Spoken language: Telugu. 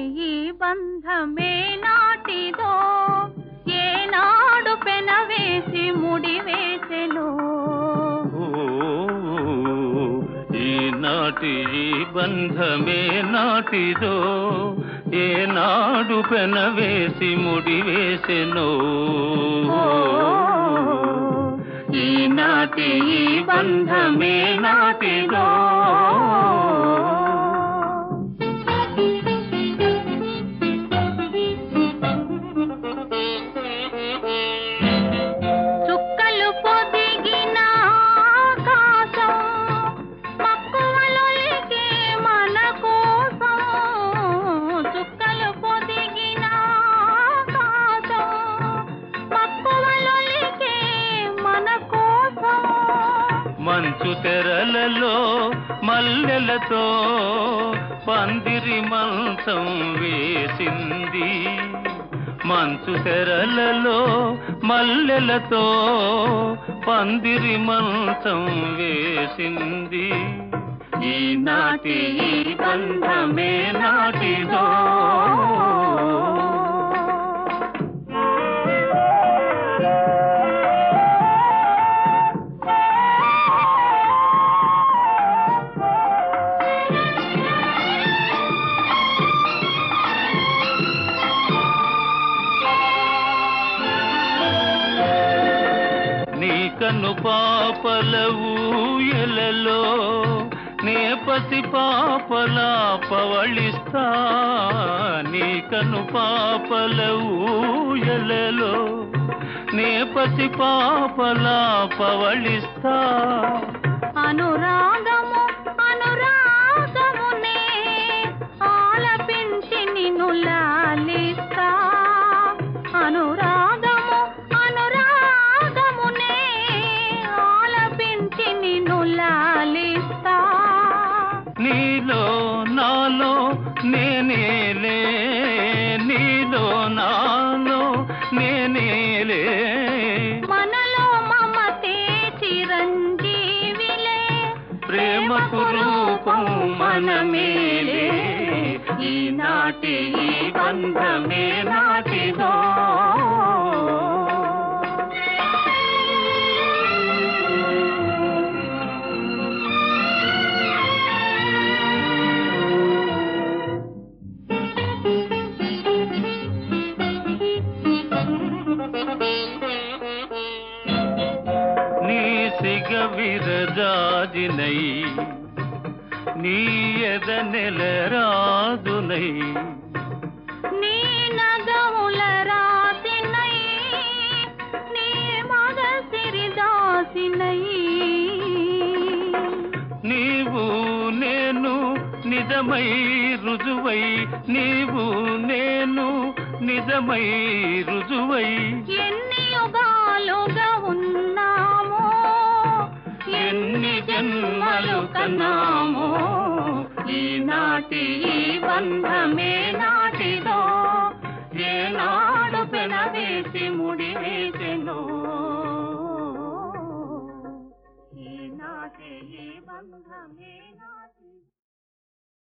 ఈ బంధమే నాటిదో ఏనాడు పెనవేసి ముడి వేసెను ఓ, ఈనాటి ఈ బంధమే నాటిదో ఏనాడు పెనవేసి ముడివేసెనో ఈనాటి ఈ బంధమే నాటిదో చుక్కలు పొదిగిన ఆకాశం మక్కువలొలికే మన కోసం చుక్కలు పొదిగిన ఆకాశం మక్కువలొలికే మన కోసం మంచు తెరలలో మల్లెలతో పందిరి మంచం వేసింది మంచు తెరలలో మల్లెలతో పందిరి మంచం వేసింది ఈనాటి ఈ బంధమే నాటిదో నీ కన్ను పాపల ఊయలలో నే పసి పాపల పవళిస్తా నీ కన్ను పాపల ఊయలలో నే పసి పాపల పవళిస్తా అనురాగము అనురాగమునే ఆలపించి నిన్ను లాలిస్తా అనురాగము అనురాగమునే ఆలపించి నిన్ను లాలిస్తా నీలో నాలో నేనేలే నీలో నాలో నేనేలే మనలో మమతే చిరంజీవిలే ప్రేమకు రూపం మనమేలే ఈనాటి ఈ బంధమే నాటిదో నీ సిగ విరజాజినై నీ ఎద నెల రాజునై నీ నగముల రాసినై నీ మగ సిరిదాసినై నీవు నేను నిజమై రుజువై నీవు నేను నిజమై రుజువై ఎన్ని యుగాలుగా ఉన్నామో ఎన్ని జన్మలు కన్నామో ఈనాటి ఈ బంధమే నాటిదో ఏనాడు పెనవేసి ముడి వేసెనో ఈనాటి ఈ బంధమే